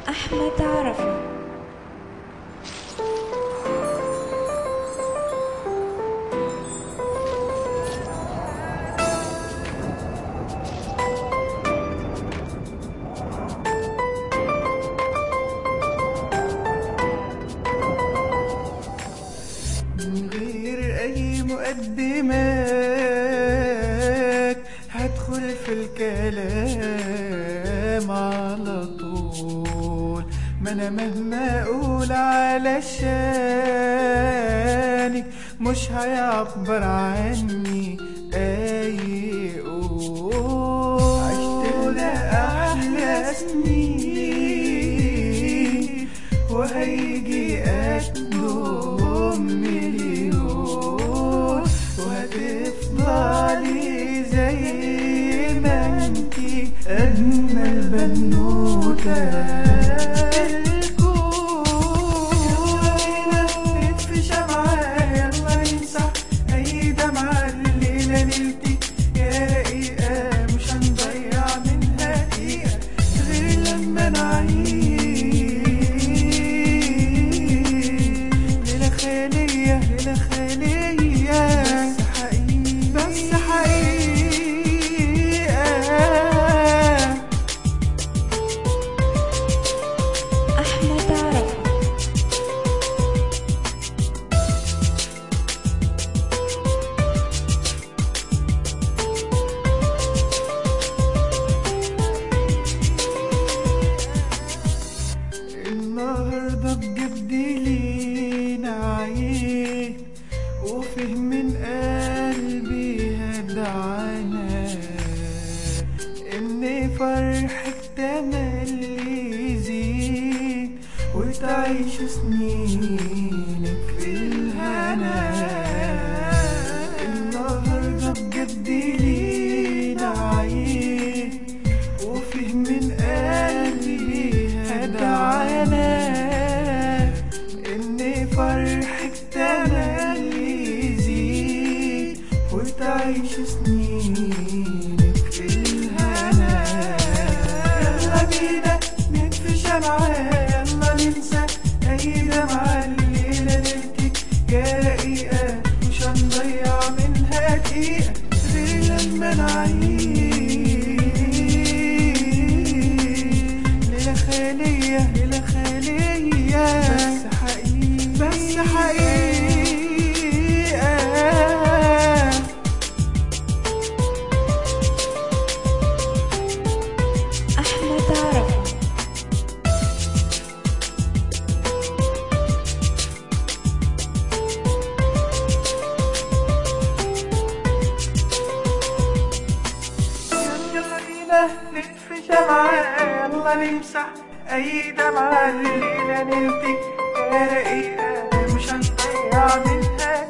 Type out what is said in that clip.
أحمد عرفة من غير أي مقدمات هدخل في الكلام على طول ما أنا مهما أقول علشانك مش هيعبر عني أي قول عشت لها أحلى سنين وهيجي قدهم مليون وهتفضلي زي ما انتي أجمل بنوتة في شمعة يلا نمسح أي دمعة الليلة ليلتي يا رقيقة مش هنضيع منها دقيقة غير لما نعيش ليلة خيالية ليلة خيالية بس حقيقة بس حقيقة أحمد عرفة النهاردة بجد لينا عيد وفيه من قلبي هدعنا إن فرحك تملي يزيد وتعيش سنينك في الهنا النهاردة بجد لينا عيد وفيه من قلبي هدعنا إن فرحك تملي يزيد وتعيش سنينك في الهنا يلا بينا نطفي شمعة يلا ننسى أي دمعة الليلة ليلتك يا رقيقة مش هنضيع منها دقيقة غير لما نعيش ليلة خيالية ليلة خيالية بس حقيقة بس حقيقة أحمد عرفة يلا بينا نطفي شمعة يلا نمسح أي دمعة الليلة نلتك يا رقيقة مش هنضيع منها